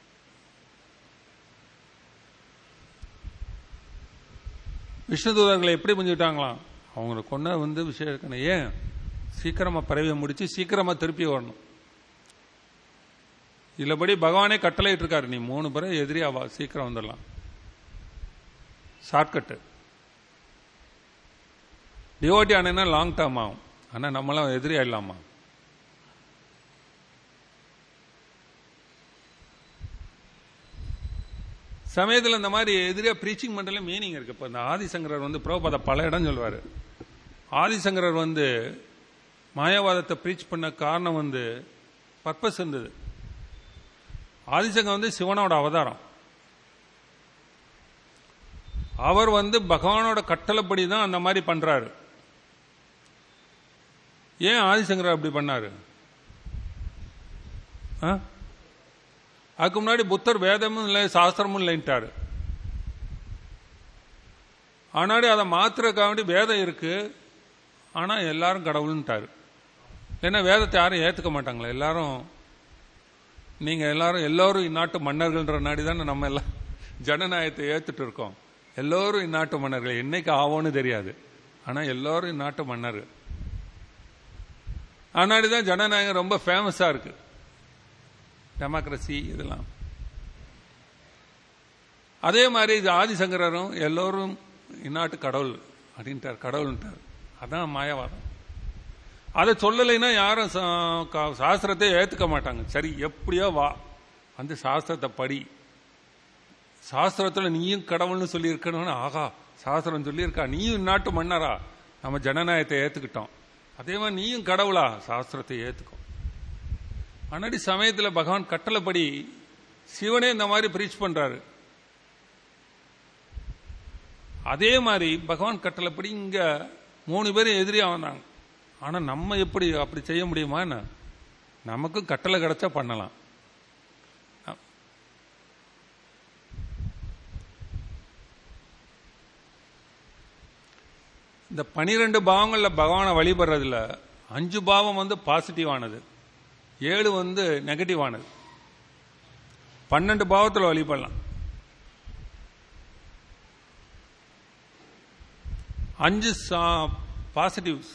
விஷ்ணுதூதர்களை எப்படி புரிஞ்சுக்கிட்டாங்களாம் அவங்களை கொண்ட வந்து விசேஷ ஏன் சீக்கிரமாக பறவையை முடிச்சு சீக்கிரமாக திருப்பி வரணும் இல்லபடி பகவானே கட்டளை இருக்காரு நீ மூணு பேரை எதிரியாவா சீக்கிரம் வந்துடலாம் ஷார்ட்கட்டு டிவோட்டி ஆனா லாங் டேர்ம் ஆகும் ஆனால் நம்மளாம் எதிரி ஆயிடலாமா சமயத்தில் இந்த மாதிரி எதிரியா ப்ரீச்சிங் பண்ணுறதுல மீனிங் இருக்கு இப்போ இந்த ஆதிசங்கரர் வந்து பிரபுபாத பல இடம் சொல்வார் ஆதிசங்கரர் வந்து மாயாவாதத்தை ப்ரீச் பண்ண காரணம் வந்து பர்பஸ் இருந்தது ஆதிசங்கர் வந்து சிவனோட அவதாரம் அவர் வந்து பகவானோட கட்டளைப்படி தான் அந்த மாதிரி பண்றாரு ஏன் ஆதிசங்கர் அப்படி பண்ணாரு அதுக்கு முன்னாடி புத்தர் வேதமும் இல்லை சாஸ்திரமும் இல்லைன்ட்டாரு ஆனாடி அதை மாத்துறதுக்காக வேண்டி வேதம் இருக்கு ஆனா எல்லாரும் கடவுள்ன்ட்டாரு ஏன்னா வேதத்தை யாரும் ஏத்துக்க மாட்டாங்களே எல்லாரும் நீங்க எல்லாரும் எல்லோரும் இந்நாட்டு மன்னர்கள்ன்ற நாடி தானே நம்ம எல்லாம் ஜனநாயகத்தை ஏத்துட்டு இருக்கோம் எல்லோரும் இந்நாட்டு மன்னர்கள் என்னைக்கு ஆவோன்னு தெரியாது ஆனா எல்லோரும் இந்நாட்டு மன்னர் ஆனாடி தான் ஜனநாயகம் ரொம்ப ஃபேமஸா இருக்கு டெமோக்ரஸி இதெல்லாம் அதே மாதிரி இது ஆதிசங்கரரும் எல்லோரும் இந்நாட்டு கடவுள் அப்படின்ட்டார் கடவுள்ன்ட்டார் அதான் மாயவாதம் அதை சொல்லலைன்னா யாரும் சாஸ்திரத்தை ஏத்துக்க மாட்டாங்க சரி எப்படியோ வா அந்த சாஸ்திரத்தை படி சாஸ்திரத்தில் நீயும் கடவுள்னு சொல்லியிருக்கணும்னு ஆகா சாஸ்திரம் சொல்லியிருக்கா நீயும் நாட்டு மன்னரா நம்ம ஜனநாயகத்தை ஏத்துக்கிட்டோம் அதே மாதிரி நீயும் கடவுளா சாஸ்திரத்தை ஏத்துக்கும் அன்னாடி சமயத்தில் பகவான் கட்டளைப்படி சிவனே இந்த மாதிரி பிரீச் பண்றாரு அதே மாதிரி பகவான் கட்டளைப்படி இங்க மூணு பேரும் எதிரியா வந்தாங்க ஆனா நம்ம எப்படி அப்படி செய்ய முடியுமா என்ன நமக்கும் கட்டளை கிடைச்சா பண்ணலாம் இந்த பனிரெண்டு பாவங்களில் பகவானை வழிபடுறதுல அஞ்சு பாவம் வந்து பாசிட்டிவானது ஏழு வந்து நெகட்டிவானது பன்னெண்டு பாவத்தில் வழிபடலாம் அஞ்சு பாசிட்டிவ்ஸ்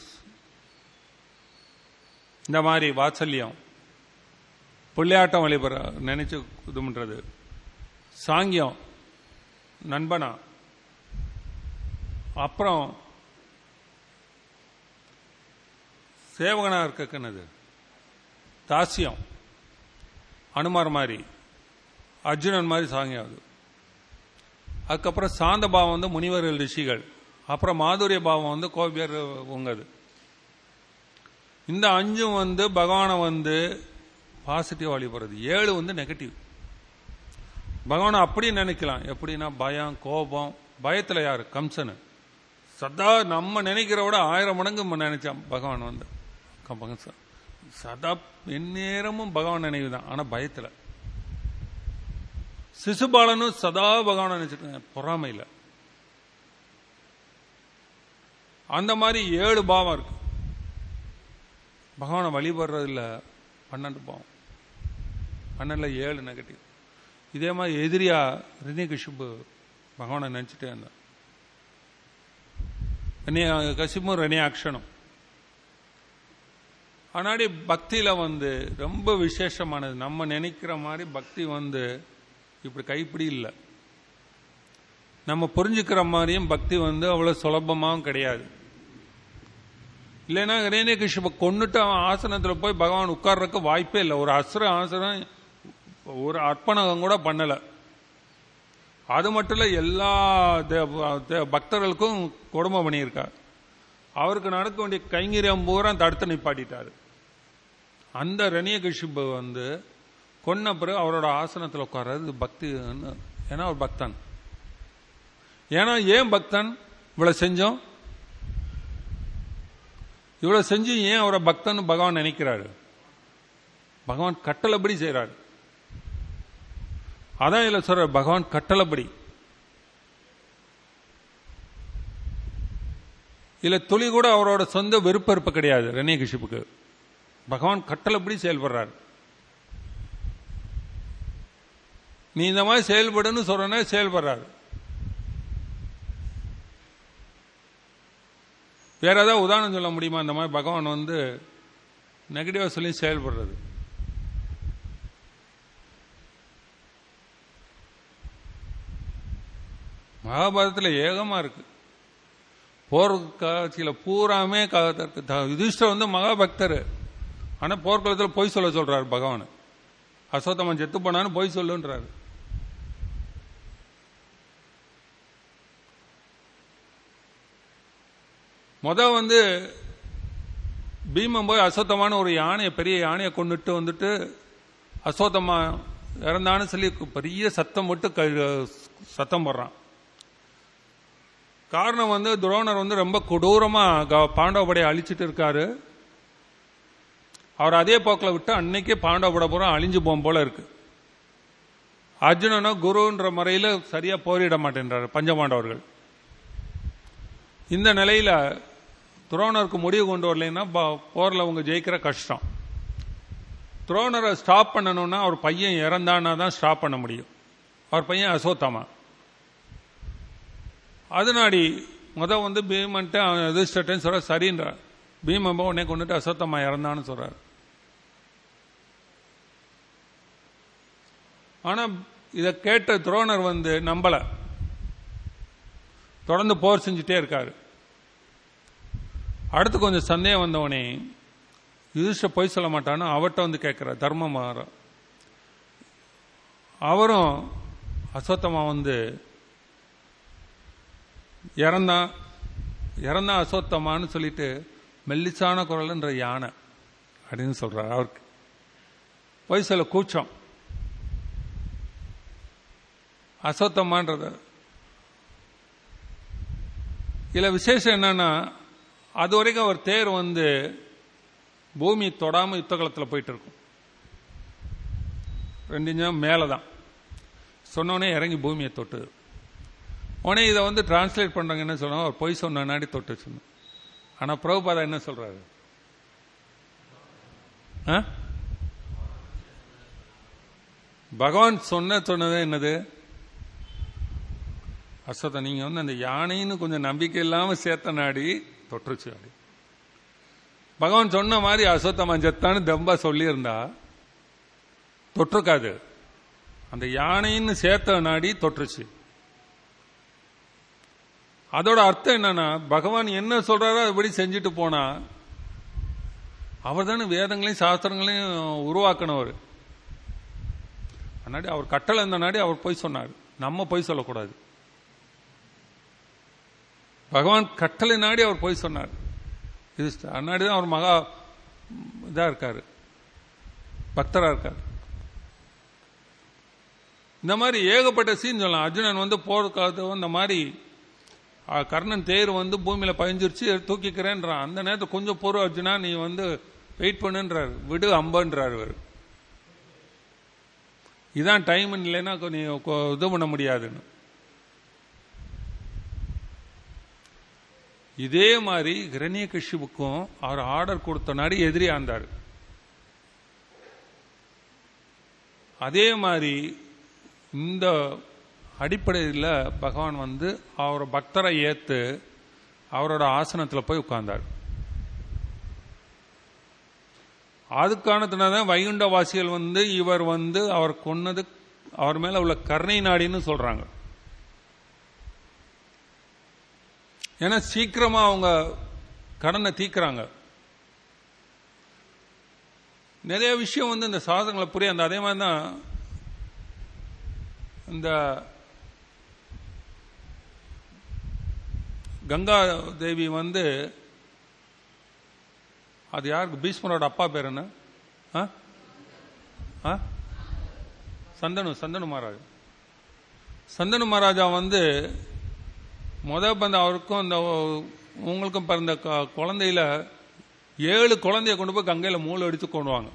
இந்த மாதிரி வாத்சல்யம் புள்ளையாட்டம் வழிபடுற நினைச்சு இது பண்றது சாங்கியம் நண்பனா அப்புறம் சேவகனா இருக்கக்குன்னது தாசியம் அனுமார் மாதிரி அர்ஜுனன் மாதிரி சாங்கியம் அது அதுக்கப்புறம் சாந்த பாவம் வந்து முனிவர்கள் ரிஷிகள் அப்புறம் மாதுரிய பாவம் வந்து கோபியர் உங்கது இந்த அஞ்சும் வந்து பகவானை வந்து பாசிட்டிவ் வழிபடுறது ஏழு வந்து நெகட்டிவ் பகவானை அப்படி நினைக்கலாம் எப்படின்னா பயம் கோபம் பயத்தில் யாரு கம்சனு சதா நம்ம நினைக்கிற விட ஆயிரம் மடங்கு நினைச்சான் பகவான் வந்து கம்பங்க ச- சதா எந்நேரமும் பகவான் நினைவு தான் ஆனா பயத்துல சிசுபாலனும் சதா பகவான் நினைச்சிட்டு பொறாமையில அந்த மாதிரி ஏழு பாவம் இருக்கு பகவானை வழிபடுறதுல பன்னெண்டு பாவம் பன்னெண்டுல ஏழு நெகட்டிவ் இதே மாதிரி எதிரியா ரினிகஷிபு பகவானை நினைச்சிட்டே இருந்தான் கசிப்பும் ரெனியாக்ஷனும் ஆனாடி பக்தியில வந்து ரொம்ப விசேஷமானது நம்ம நினைக்கிற மாதிரி பக்தி வந்து இப்படி கைப்பிடி இல்லை நம்ம புரிஞ்சுக்கிற மாதிரியும் பக்தி வந்து அவ்வளவு சுலபமாவும் கிடையாது இல்லைன்னா ரேணிகிருஷ்ண கொண்டுட்டு அவன் ஆசனத்துல போய் பகவான் உட்கார்றதுக்கு வாய்ப்பே இல்லை ஒரு அசுர ஆசனம் ஒரு அர்ப்பணம் கூட பண்ணல அது மட்டும் இல்ல எல்லா தே- தே- பக்தர்களுக்கும் கொடுமை பண்ணியிருக்கார் அவருக்கு நடக்க வேண்டிய கைங்கரியம் பூரா தடுத்து நிப்பாட்டிட்டாரு அந்த ரணியகிஷிபு வந்து கொன்ன பிறகு அவரோட ஆசனத்தில் உட்கார்றது பக்தி ஏன்னா அவர் பக்தன் ஏன்னா ஏன் பக்தன் இவ்வளவு செஞ்சோம் இவ்வளவு செஞ்சு ஏன் அவரை பக்தன் பகவான் நினைக்கிறாரு பகவான் கட்டளைப்படி செய்றாரு அதான் இதுல சொல்ற பகவான் கட்டளைப்படி இல்ல துளி கூட அவரோட சொந்த விருப்ப கிடையாது ரணியகிஷிப்புக்கு பகவான் கட்டளைப்படி செயல்படுறாரு நீ இந்த மாதிரி செயல்படுன்னு சொல்றனே செயல்படுறாரு வேற ஏதாவது உதாரணம் சொல்ல முடியுமா இந்த மாதிரி பகவான் வந்து நெகட்டிவா சொல்லி செயல்படுறது மகாபாரதத்துல ஏகமா இருக்கு போர் காட்சியில பூராமே க- த- யுதிஷ்டர் வந்து மகாபக்தர் ஆனா போர்க்களத்துல பொய் சொல்ல சொல்றாரு பகவான் அசோத்தமன் செத்து போனான்னு பொய் சொல்லுன்றாரு முத வந்து பீமன் போய் அசோத்தமான ஒரு யானையை பெரிய யானையை கொண்டுட்டு வந்துட்டு அசோத்தமா இறந்தான்னு சொல்லி பெரிய சத்தம் போட்டு க- சத்தம் போடுறான் காரணம் வந்து துரோணர் வந்து ரொம்ப கொடூரமா க- பாண்டவ படையை அழிச்சிட்டு இருக்காரு அவர் அதே போக்கில் விட்டு அன்னைக்கே பாண்டவ படை பூரா அழிஞ்சு போகும் போல இருக்கு அர்ஜுனனோ குருன்ற முறையில் சரியா போரிட மாட்டேன்றாரு பஞ்சபாண்டவர்கள் இந்த நிலையில துரோணருக்கு முடிவு கொண்டு வரலைன்னா ப- போர்ல அவங்க ஜெயிக்கிற கஷ்டம் துரோணரை ஸ்டாப் பண்ணணும்னா அவர் பையன் இறந்தானா தான் ஸ்டாப் பண்ண முடியும் அவர் பையன் அசோத்தாமா அதனாடி முத வந்து பீமன்ட்டு அவன் எதிர்ச்சிட்டேன்னு சொல்ற சரின்றார் பீமன் போய் உடனே கொண்டுட்டு அசோத்தமா இறந்தான்னு சொல்றாரு ஆனா இதை கேட்ட துரோணர் வந்து நம்பல தொடர்ந்து போர் செஞ்சுட்டே இருக்காரு அடுத்து கொஞ்சம் சந்தேகம் வந்தவனே யுதிஷ்ட பொய் சொல்ல மாட்டான்னு அவர்கிட்ட வந்து கேட்கிறார் தர்மமாற அவரும் அசோத்தமா வந்து இறந்தான் இறந்தான் அசோத்தமான்னு சொல்லிட்டு மெல்லிசான குரல்ன்ற யானை அப்படின்னு சொல்றாரு அவருக்கு பொய் சொல்ல கூச்சம் அசோத்தமான்றது இதுல விசேஷம் என்னன்னா அது வரைக்கும் அவர் தேர் வந்து பூமி தொடாம யுத்த காலத்தில் போயிட்டு இருக்கும் ரெண்டு இன்ச்சம் மேலே தான் சொன்னோடனே இறங்கி பூமியை தொட்டு உடனே இதை வந்து டிரான்ஸ்லேட் பண்றாங்க என்ன சொல்றாங்க அவர் பொய் சொன்ன நாடி தொட்டு சொன்னோம் ஆனா பிரபுபாதா என்ன சொல்றாரு ஆ? பகவான் சொன்ன சொன்னது என்னது அசோதா நீங்க வந்து அந்த யானைன்னு கொஞ்சம் நம்பிக்கை இல்லாம சேர்த்த நாடி தொற்றுச்சு அப்படி பகவான் சொன்ன மாதிரி அசோத்தமா ஜத்தான்னு தம்பா சொல்லியிருந்தா தொற்றுக்காது அந்த யானைன்னு சேர்த்த நாடி தொற்றுச்சு அதோட அர்த்தம் என்னன்னா பகவான் என்ன சொல்றாரோ அதுபடி செஞ்சுட்டு போனா அவர் தானே வேதங்களையும் சாஸ்திரங்களையும் உருவாக்கினவர் அதனாடி அவர் கட்டளை இருந்த நாடி அவர் போய் சொன்னார் நம்ம போய் சொல்லக்கூடாது பகவான் கட்டளை நாடி அவர் போய் சொன்னார் இது அன்னாடி தான் அவர் மகா இதா இருக்காரு பக்தரா இருக்காரு இந்த மாதிரி ஏகப்பட்ட சீன் சொல்லலாம் அர்ஜுனன் வந்து போர்க்காலத்து இந்த மாதிரி ஆ, கர்ணன் தேர் வந்து பூமியில பயஞ்சிருச்சு தூக்கிக்கிறேன்றான் அந்த நேரத்தில் கொஞ்சம் பொறு அர்ஜுனா நீ வந்து வெயிட் பண்ணுன்றார் விடு அம்பன்றார் இவர் இதான் டைம் இல்லைன்னா நீ கொ- இது பண்ண முடியாதுன்னு இதே மாதிரி கிரணிய கஷிப்புக்கும் அவர் ஆர்டர் கொடுத்த நாடி எதிரியா இருந்தார் அதே மாதிரி இந்த அடிப்படையில் பகவான் வந்து அவரோட பக்தரை ஏத்து அவரோட ஆசனத்தில் போய் உட்கார்ந்தார் அதுக்கானதுனால வைகுண்டவாசிகள் வந்து இவர் வந்து அவர் கொன்னது அவர் மேல உள்ள கருணை நாடின்னு சொல்றாங்க ஏன்னா சீக்கிரமா அவங்க கடனை தீக்குறாங்க நிறைய விஷயம் வந்து இந்த சாதகங்களை புரிய அந்த அதே மாதிரி தான் இந்த கங்கா தேவி வந்து அது யாருக்கு பீஷ்மரோட அப்பா பேர் என்ன ஆ? ஆ? சந்தனு சந்தனு மகாராஜா சந்தனு மகாராஜா வந்து முத பந்த அவருக்கும் இந்த உங்களுக்கும் பிறந்த க- குழந்தையில ஏழு குழந்தைய கொண்டு போய் கங்கையில மூளை அடித்து கொண்டு வாங்க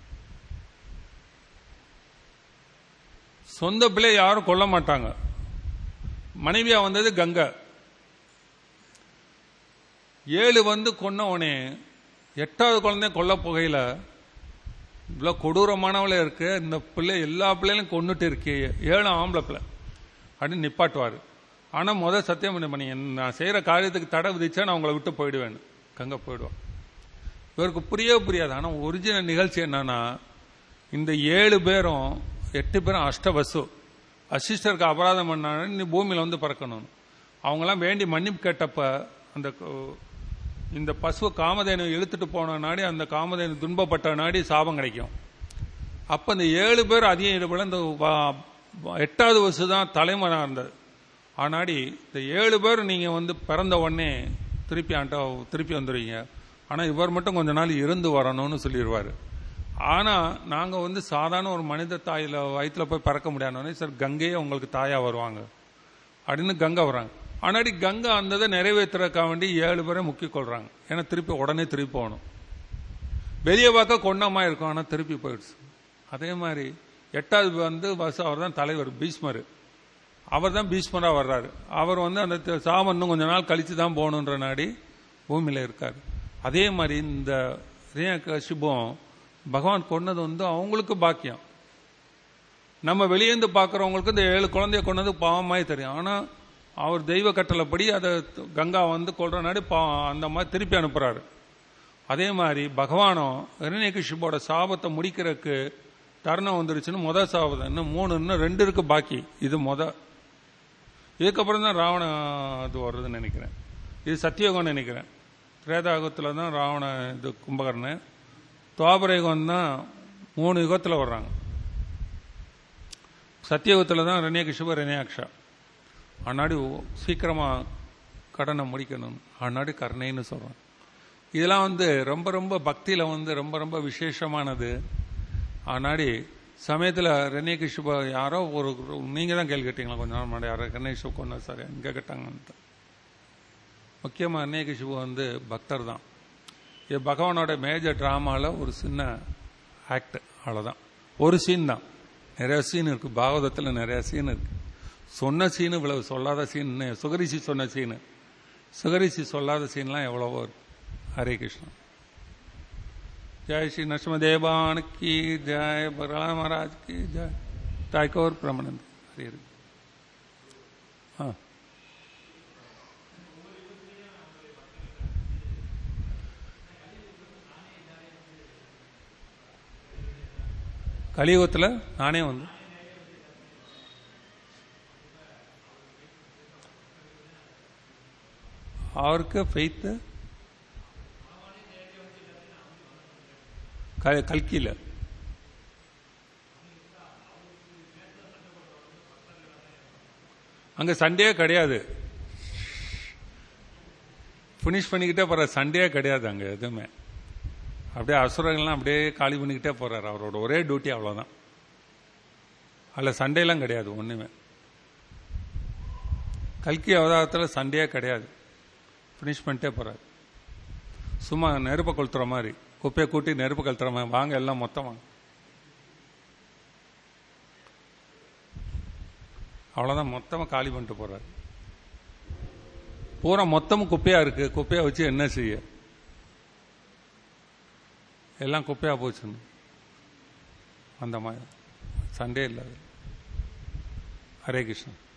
சொந்த பிள்ளை யாரும் கொல்ல மாட்டாங்க மனைவியா வந்தது கங்கை ஏழு வந்து கொன்னவனே எட்டாவது குழந்தைய கொல்ல போகையில இவ்வளோ கொடூரமானவளே இருக்கு இந்த பிள்ளை எல்லா பிள்ளைகளையும் கொன்னுட்டு இருக்கே ஏழு ஆம்பளை பிள்ளை அப்படின்னு நிப்பாட்டுவார் ஆனால் முதல் சத்தியம் பண்ணி பண்ணி நான் செய்கிற காரியத்துக்கு தடை விதிச்சா நான் உங்களை விட்டு போயிடுவேன் கங்கை போயிடுவான் இவருக்கு புரியவே புரியாது ஆனால் ஒரிஜினல் நிகழ்ச்சி என்னன்னா இந்த ஏழு பேரும் எட்டு பேரும் அஷ்டவசு அசிஸ்டருக்கு அபராதம் பண்ணாங்க நீ பூமியில் வந்து பறக்கணும் அவங்கெல்லாம் வேண்டி மன்னிப்பு கேட்டப்ப அந்த க- இந்த பசுவை காமதேனு இழுத்துட்டு போன நாடி அந்த காமதேனு துன்பப்பட்ட நாடி சாபம் கிடைக்கும் அப்ப இந்த ஏழு பேர் அதிகம் ஈடுபட இந்த வ- வ- எட்டாவது வருஷம் தான் தலைமனாக இருந்தது ஆனாடி இந்த ஏழு பேர் நீங்க வந்து பிறந்த உடனே திருப்பி ஆண்ட திருப்பி வந்துடுவீங்க ஆனா இவர் மட்டும் கொஞ்ச நாள் இருந்து வரணும்னு சொல்லிடுவாரு ஆனா நாங்க வந்து சாதாரண ஒரு மனித தாயில வயிற்றுல போய் பறக்க முடியாதுன்னு சார் கங்கையே உங்களுக்கு தாயா வருவாங்க அப்படின்னு கங்கை வராங்க ஆனாடி கங்கை அந்த இதை நிறைவேற்றுறதுக்காக வேண்டி ஏழு பேரை முக்கிக் கொள்றாங்க ஏன்னா திருப்பி உடனே திருப்பி போகணும் வெளியே பார்க்க கொண்டமா இருக்கும் ஆனா திருப்பி போயிடுச்சு அதே மாதிரி எட்டாவது வந்து பஸ் அவர் தான் தலைவர் பீஷ்மர் அவர் தான் பீஷ்மரா வர்றாரு அவர் வந்து அந்த த- சாமம் இன்னும் கொஞ்ச நாள் கழிச்சு தான் போகணுன்ற நாடி பூமியில இருக்காரு அதே மாதிரி இந்த கசிபம் பகவான் கொன்னது வந்து அவங்களுக்கு பாக்கியம் நம்ம வெளியேந்து பார்க்குறவங்களுக்கு இந்த ஏழு குழந்தைய கொண்டது பாவமாய் தெரியும் ஆனால் அவர் தெய்வ கட்டளைப்படி அதை த- கங்கா வந்து கொள்ற நாடி பா அந்த மாதிரி திருப்பி அனுப்புறாரு அதே மாதிரி பகவானும் இரணியகிஷிபோட சாபத்தை முடிக்கிறதுக்கு தருணம் வந்துருச்சுன்னு முத சாபம் இன்னும் மூணு இன்னும் ரெண்டு இருக்கு பாக்கி இது முத இதுக்கப்புறம் தான் ராவண இது வர்றதுன்னு நினைக்கிறேன் இது சத்தியோகம்னு நினைக்கிறேன் திரேதாயுகத்தில் தான் ராவண இது கும்பகர்ணன் துவாபர யுகம் தான் மூணு யுகத்தில் வர்றாங்க சத்தியோகத்தில் தான் ரணியகிஷப ரணியாக்ஷா அன்னாடி சீக்கிரமாக கடனை முடிக்கணும் அன்னாடி கருணைன்னு சொல்கிறோம் இதெல்லாம் வந்து ரொம்ப ரொம்ப பக்தியில் வந்து ரொம்ப ரொம்ப விசேஷமானது ஆனாடி சமயத்தில் ரணியகிஷப யாரோ ஒரு நீங்கள் தான் கேள்வி கேட்டீங்களா கொஞ்ச நாள் முன்னாடி யாரோ ரணியகிஷப கொண்டா சார் எங்கே கேட்டாங்கன்ட்டு முக்கியமாக ரணியகிஷபு வந்து பக்தர் தான் இது பகவானோட மேஜர் ட்ராமாவில் ஒரு சின்ன ஆக்ட் அவ்வளோதான் ஒரு சீன் தான் நிறைய சீன் இருக்கு பாகவதத்தில் நிறைய சீன் இருக்கு சொன்ன சீனு இவ்வளவு சொல்லாத சீன் சுகரிசி சொன்ன சீனு சுகரிசி சொல்லாத சீன்லாம் எவ்வளவோ இருக்கு ஹரே கிருஷ்ணா जय श्री नरसिंह देवान की जय बलराम महाराज की जय टाइकोर प्रमानंद हरे हरे हाँ கலியுகத்தில் நானே வந்து அவருக்கு ஃபெய்த்து கல்கியில் அங்க சண்டே கிடையாது ஃபினிஷ் பண்ணிக்கிட்டே போற சண்டே கிடையாது அங்க எதுவுமே அப்படியே அசுரங்கள்லாம் அப்படியே காலி பண்ணிக்கிட்டே போறாரு அவரோட ஒரே டியூட்டி அவ்வளவுதான் அதில் சண்டேலாம் கிடையாது ஒண்ணுமே கல்கி அவதாரத்தில் சண்டே கிடையாது ஃபினிஷ் பண்ணிட்டே போறாரு சும்மா நெருப்ப கொளுத்துற மாதிரி குப்பையை கூட்டி நெருப்பு கழுத்துறமே வாங்க எல்லாம் மொத்தம் வாங்க அவ்வளோதான் மொத்தமாக காலி பண்ணிட்டு போறாரு பூரா மொத்தமும் குப்பையா இருக்கு குப்பையா வச்சு என்ன செய்ய எல்லாம் குப்பையா போச்சுன்னு அந்த மாதிரி சண்டே இல்லை ஹரே கிருஷ்ணன்